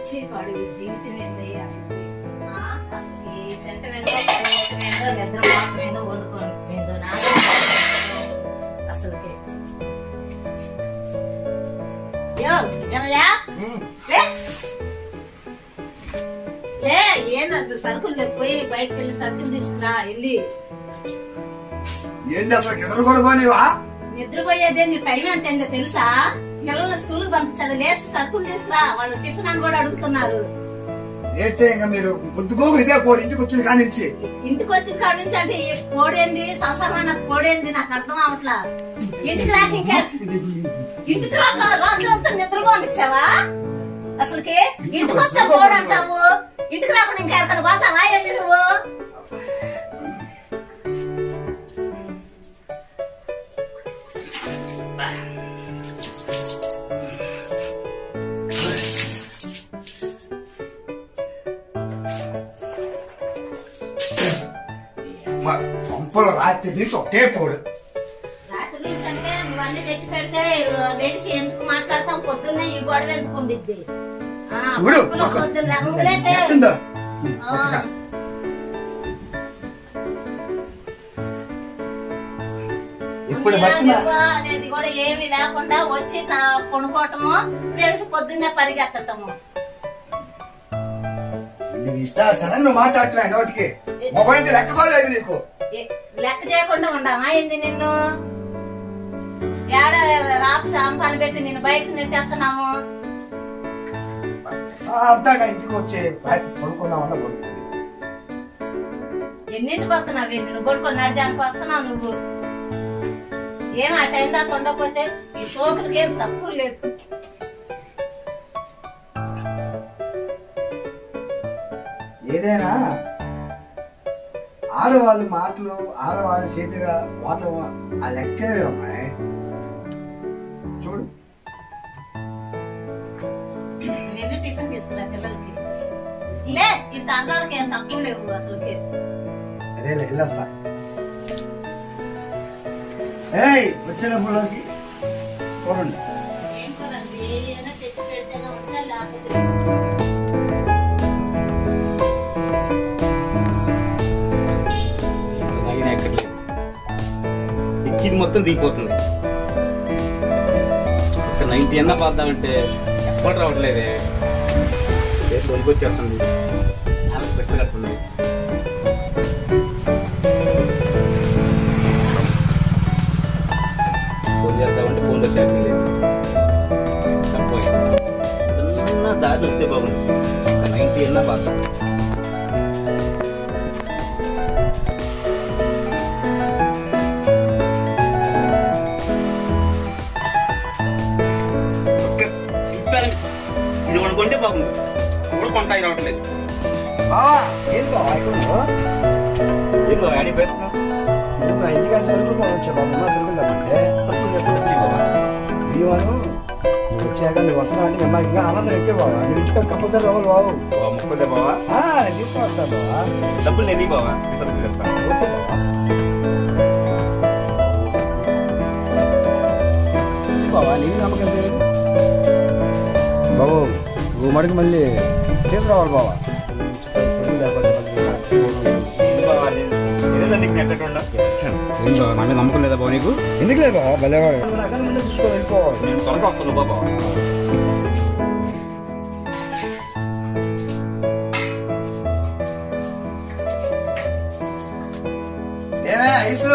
పిచ్చి వాడి జీవితం ఏంది అసలు ఆ, అసలు తింటమేందో పడవటమేందో నిద్ర పోవటమేందో వండుకోవటమేందో నాకు అసలుకి యో ఏమయ్యా లే లే ఏంది అసలు సరుకులు లేకపోయి బయటకు వెళ్ళి సరుకులు తీసుకురా వెళ్ళి ఏంది అసలు ఎదురు కూడా పోనివా నిద్రపోయేదే నీ టైం అంటే ఏందో తెలుసా పిల్లల్ని స్కూల్ కి పంపించాడు లేచి సరుకులు తీసుకురా వాళ్ళు టిఫిన్ అని కూడా అడుగుతున్నారు నేర్చే ఇంకా మీరు బుద్ధుకోకు ఇదే పోడు ఇంటికి వచ్చిన కాడి నుంచి ఇంటికి వచ్చిన కాడ నుంచి అంటే ఈ పోడేంది సంసారం నాకు పోడేంది నాకు అర్థం అవట్లా ఇంటికి రాక ఇంకా ఇంటికి రాక రాత్రి అంతా నిద్రపోనిచ్చావా అసలుకి ఇంటికి వస్తే పోడంటావు ఇంటికి రాకుండా ఇంకా ఎక్కడికి పోతావా ఏంది నువ్వు మా పంపలు రాత్రి నుంచి ఒకటే పోడు రాత్రి నుంచి అంటే ఇవన్నీ తెచ్చి పెడితే లేచి ఎందుకు మాట్లాడతాం పొద్దున్నే ఈ గొడవ ఎందుకు ఉండిద్ది ఆ, చూడు పప్పులో పొద్దున్న లేకపోతే ఎట్టుందో ఆ. ఇప్పుడు ఉన్నాయా పట్టిన లేవా అనేది కూడా ఏమి లేకుండా వచ్చి నా- కొనుక్కోవటము లేచి పొద్దున్నే పరిగెత్తటము నీకు ఇష్టాసనం నువ్వు మాట్లాడుతున్నా నోటికి మొబైల్ లెక్క కూడా లేదు నీకు ఏ- లెక్క చేయకుండా ఉండమా ఏంది నిన్ను ఏడ రాపు సాంపాన్ని పెట్టి నిన్ను బయటకు నెట్టేస్తున్నాము అంతాగా ఇంటికి వచ్చే పడుకున్నామన్న పడుకుంది ఎన్నింటికి వస్తున్నావు ఏంది నువ్వు కొడుకొని నడిచానికి వస్తున్నావు నువ్వు ఏం ఆ టైం దాకా ఉండకపోతే ఈ షోకులకి ఏం తక్కువ లేదు ఏదైనా ఆడవాళ్ళ మాటలు ఆడవాళ్ళ చేతిగా వాటం ఆ లెక్కే వేరమ్మాయి చూడు వెళ్ళి టిఫిన్ తీసుకురా పిల్లలకి లే ఈ సరదాలకి ఏం తక్కువ లేవు అసలుకి సరేలే వెళ్ళొస్తా ఏయ్ వచ్చేటప్పుడులోకి చూడండి ఏం కూరండి ఏదైనా తెచ్చి పెడితేనే ఉంటే లేకపోతే లాగిన ఎక్కట్లేదు ఎక్కిది మొత్తం దిగిపోతుంది ఒక నైన్టీ అన్న పోద్దామంటే ఎక్కడ రావట్లేదే రేపు వణుకొచ్చేస్తుంది చాలా కష్టపడుతుంది ఫోన్ చేద్దామంటే ఫోన్లో ఛార్జింగ్ లేదు తక్కువ చిన్న దారి వస్తే బాగుంది ఒక నైన్టీ అన్న పోద్దాం ఒక్క సింపుల్ ఇది కొనుక్కుంటే బాగుంది కూడా కొంటాయి రావట్లేదు బావా ఏది బావా ఇక్కడ ఉన్నావు? ఏం బాబా యాడీ పెడుతున్నావు నువ్వు మా ఇంటికి వచ్చి సరుకులు కొనవచ్చు బాబు మా సరుకులు తెమ్మంటే సత్యం చేసుకుంటే ప్లీజ్ బాబా నీవాను నువ్వు వచ్చాక నువ్వు వస్తున్నావు అంటే నాకు ఇంకా ఆనందం ఎక్కువ బావా నువ్వు ఇంటికి కంపల్సరీ రావాలి బాబు బాబా ముక్కుందే బావా ఆ, నేను తీసుకొని వస్తాను బావా డబ్బులు నేను బావా సత్యం చేస్తాను ఓకే బావా బావా నీకు నమ్మకం లేదు బాబు నువ్వు మడికి మళ్ళీ తీసుకురావాలి బావా ఏంది బావా నేను ఏదైనా నీకు నెట్టట్టు ఉండా ఏం బావా నా మీద నమ్మకం లేదా బావ నీకు ఎందుకు లేదు బావా భలేవాడు నాకన్నా ముందే చూసుకొని వెళ్ళిపోవాలి నేను త్వరగా వస్తాను బాబా ఏమే ఐసు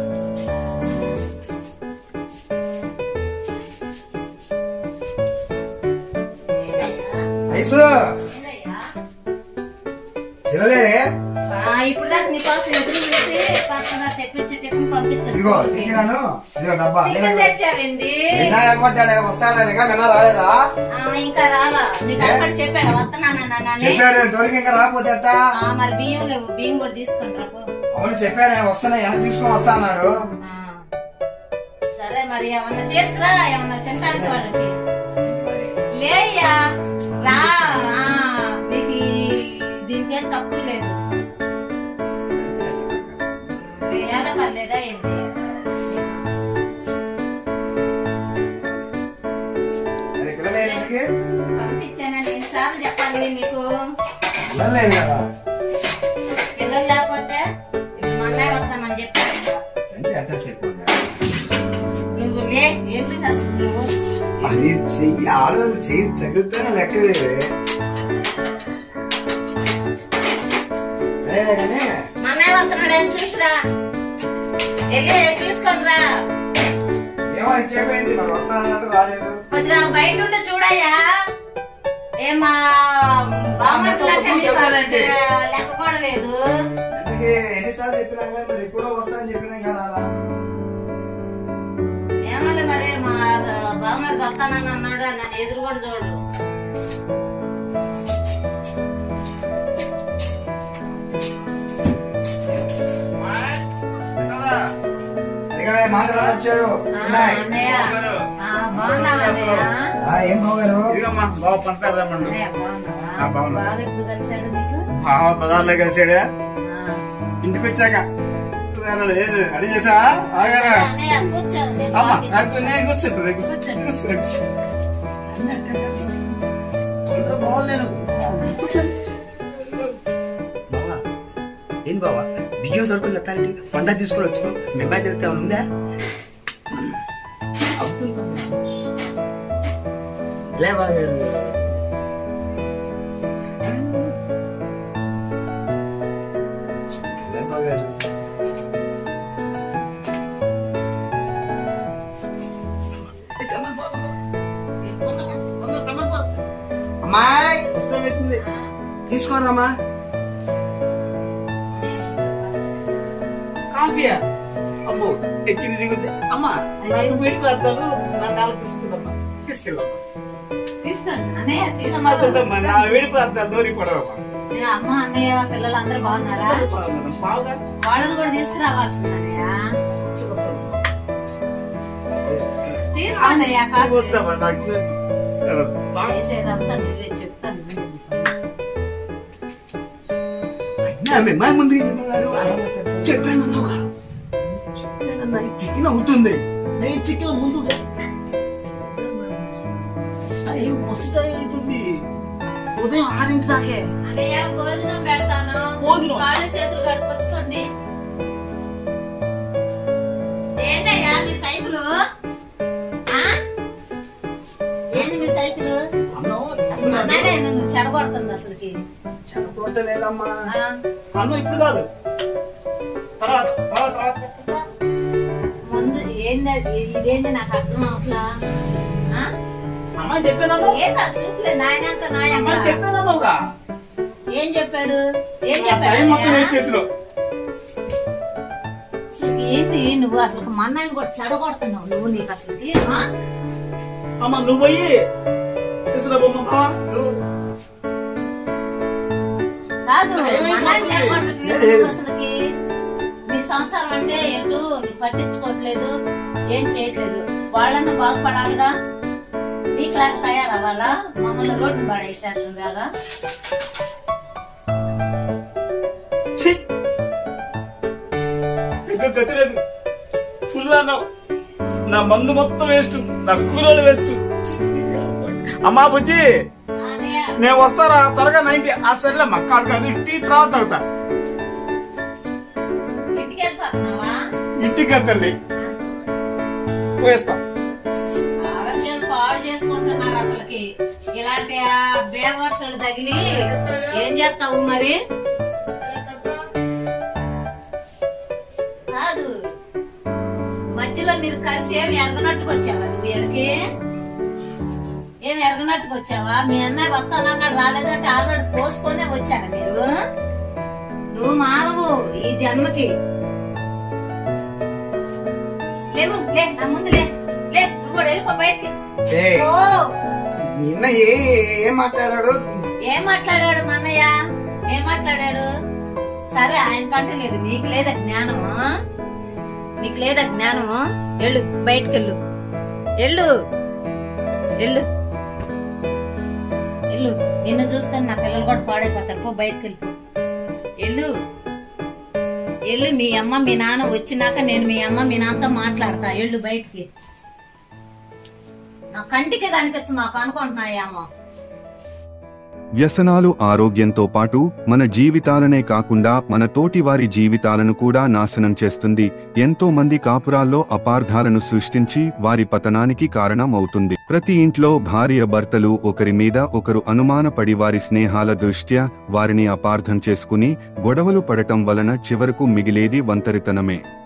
ఐసు ఏందయ్యా? తినలేరే ఆ, ఇప్పుడు దాకా నీకోసం ఎదురు చూసి పక్కన తెప్పించి టిఫిన్ పంపించాను ఇదిగో చికెనాను ఇదిగో డబ్బా చికెన్ తెచ్చావింది నిన్న ఎగ్గొట్టాడు వస్తానగా నిన్న రాలేదా ఆ, ఇంకా రాలా నీకు అక్కడ చెప్పాడు వస్తున్నానని చెప్పాడు దొరికి ఇంకా రాకపోతే ఎట్టా? ఆ, మరి బియ్యం లేవు బియ్యం కూడా తీసుకుని రాపు అవును చెప్పాను వస్తాను వెనక్కి తీసుకొని వస్తా అన్నాడు ఆ. సరే మరి ఏమన్నా తీసుకురా ఏమన్నా తినడానికి వాళ్ళకి లేయ్యా రా ఆ, నీకు ఈ- దీనికేం తక్కువ లేదు వేయాల పర్లేదా ఏంటి మరి పిల్లలు ఏంటికి? పంపించానని ఎన్నిసార్లు చెప్పాలి కావాలి నీకు వెళ్ళలేదు కదా పిల్లలు లేకపోతే ఇప్పుడు మన్నాయి వస్తానని చెప్పాను అంటే ఎంత చెప్పు నువ్వు లే ఎందుకు అసలు నువ్వు అది చెయ్యి ఆడవాళ్ళు చెయ్యి తగిలితేనే లెక్క వేరే అదే కానీ మన్నాయి వస్తున్నాడు అని చూసిరా వెళ్ళి తీసుకొని రా ఏమో చెప్పేది మరి వస్తానంటే రాలేదు కొద్దిగా బయట ఉండి చూడయ్యా ఏమా బామ్మర్దులంటే మీకు చెప్పారండి. లెక్క కూడా లేదు అందుకే ఎన్నిసార్లు చెప్పినా కానీ మరి ఎప్పుడో వస్తానని చెప్పినా కదా అలా ఏమలే మరి మా బామ్మర్ది వస్తానని అన్నాడు నన్ను ఎదురు కూడా చూడరు ఇక మాటలు వచ్చారు ఆ, ఉన్నాయి. అన్నయ్య ఆ, బాగున్నావా అన్నయ్య? ఆ, ఏం బాగారు ఇదిగమ్మా బావ పంచదారదమ్మండు అన్నయ్య, బాగున్నావా? ఆ, బాగున్నా. బావ ఎప్పుడు కలిశాడు నీకు బావ పదార్లో కలిసాడు ఆ. ఇంటికి వచ్చాక లేదు అడి చేసా ఆగారా అన్నయ్య, కూర్చో నేను అమ్మా కాఫీ నాకు తెస్తాను. నేను కూర్చుంటా నేను కూర్చోండి. కూర్చుంటా కూర్చుంటా అంతా బాగోలేదు బావా ఏం బావా బియ్యం సరుకులు ఎత్తాలి పంట తీసుకొని వచ్చినావు మిమ్మల్ని చెప్తే ఏమైనా ఉందా అవుతుంది బావ. లే బాగారు లే బాగారు అమ్మాయి ఇష్టం అవుతుంది తీసుకోరమ్మా కాఫీయా అబ్బో ఎక్కింది దిగుద్ది అమ్మా నాకు వేడి పడతాను నా నాలుగు తీసుకుందమ్మా తీసుకెళ్ళమ్మా తీసుకోండి అన్నయ్య అమ్మా తీసుకో వద్దమ్మా, నా వేడి పడతా దూరి పడవమ్మా నేను అమ్మ అన్నయ్య పిల్లలు అందరూ బాగున్నారా బావుగా వాళ్ళని కూడా తీసుకురావాల్సింది అన్నయ్య తీసుకో అన్నయ్య కాఫీ. వద్దమ్మా నాకు బాగా చేసేదంతా నువ్వే చెప్తాను అయినా మిమ్మల్ని ముందు చెప్పాను అన్నావుగా చెప్పానన్నా చికెన్ అవుతుంది నేను చికెన్ ముందుగా టైం మస్తు టైం అవుతుంది ఉదయం ఆరింటి దాకే అన్నయ్య భోజనం పెడతాను భోజనం? కాళ్ళు చేతులు కడుకొచ్చుకోండి ఏంటయ్యా మీ సైకిలు ఆ? ఏంది మీ సైకిలు అన్నం అసలు మా నాయనే నన్ను చెడగొడుతుంది అసలుకి చెడగొట్టలేదమ్మా ఆ? అన్నం ఇప్పుడు కాదు తర్వాత తర్వాత తర్వాత ముందు ఏంది అది? ఇదేంది నాకు అర్థం అవట్లా ఆ? అమ్మ చెప్పాను ఏందా సూపులే నాయనంక అమ్మ నాయమ్మ చెప్పానమ్మా ఏం చెప్పాడు ఏం టైం మొత్తం చెప్పాడు వేస్ట్ చేసినావు అసలు ఏంది నువ్వు అసలు మన్నాయని కూడా చెడగొడుతున్నావు నువ్వు నీకు అసలుకి ఆ? అమ్మ నువ్వు పోయి తీసుకురాబమ్మా నువ్వు కాదు ఏమైంది? మన్నాయని చెడగొట్టట్లేదు ఏ- నువ్వు అసలుకి నీ సంసారం అంటే ఎటు నీ పట్టించుకోవట్లేదు ఏం చేయట్లేదు వాళ్ళన్నా బాగుపడాలిగా నీకు లాగా తయారవ్వాలా మమ్మల్ని రోడ్డుని పడేస్తారు బాగా ఛీ! ఇంకా గతి లేదు ఫుల్ అన్నావు నా మందు మొత్తం వేస్ట్ నా కూరలు వేస్ట్ అమ్మా బుజ్జి అన్నయ్య, నేను వస్తారా త్వరగా నైన్టీ ఆ సరేలే మా కాదు కాదు టీ తర్వాత తాగుతా ఇంటికి వెళ్ళిపోతున్నావా ఇంటికి తల్లి పోయేస్తా ఆరోగ్యాలు పాడు చేసుకుంటున్నారు అసలుకి ఇలాంటి ఆ బేవర్సులు తగిలి ఏం చేస్తావు మరి కాదు మధ్యలో మీరు కలిసి ఏమి ఎరగనట్టుకు వచ్చావా నువ్వు ఎడికి ఏమి ఎరగనట్టుకు వచ్చావా మీ అన్నయ్య వస్తానన్నాడు రాలేదంటే ఆల్రెడీ పోసుకొనే వచ్చారా మీరు నువ్వు మారవు ఈ జన్మకి లేవు లే నా ముందు లే లే నువ్వు కూడా వెళ్ళిపో బయటికి ఏయ్, ఓ నిన్న ఏ ఏం మాట్లాడాడు ఏం మాట్లాడాడు మా అన్నయ్య ఏం మాట్లాడాడు సరే ఆయన కంటే లేదు నీకు లేదా జ్ఞానము నీకు లేదా జ్ఞానము వెళ్ళు బయటకెళ్ళు వెళ్ళు వెళ్ళు వెళ్ళు నిన్ను చూసుకొని నా పిల్లలు కూడా పాడైపోతారు పో బయటకు వెళ్ళిపో వెళ్ళు వెళ్ళు మీ అమ్మ మీ నాన్న వచ్చినాక నేను మీ అమ్మ మీ నాన్నతో మాట్లాడతా వెళ్ళు బయటికి నా కంటికి కనిపించు మాకు అనుకుంటున్నాయేమో వ్యసనాలు ఆరోగ్యంతో పాటు మన జీవితాలనే కాకుండా మన తోటివారి జీవితాలను కూడా నాశనం చేస్తుంది ఎంతో మంది కాపురాల్లో అపార్థాలను సృష్టించి వారి పతనానికి కారణం అవుతుంది ప్రతి ఇంట్లో భార్య భర్తలు ఒకరి మీద ఒకరు అనుమానపడి వారి స్నేహాల దృష్ట్యా వారిని అపార్థం చేసుకుని గొడవలు పడటం వలన చివరకు మిగిలేది ఒంటరితనమే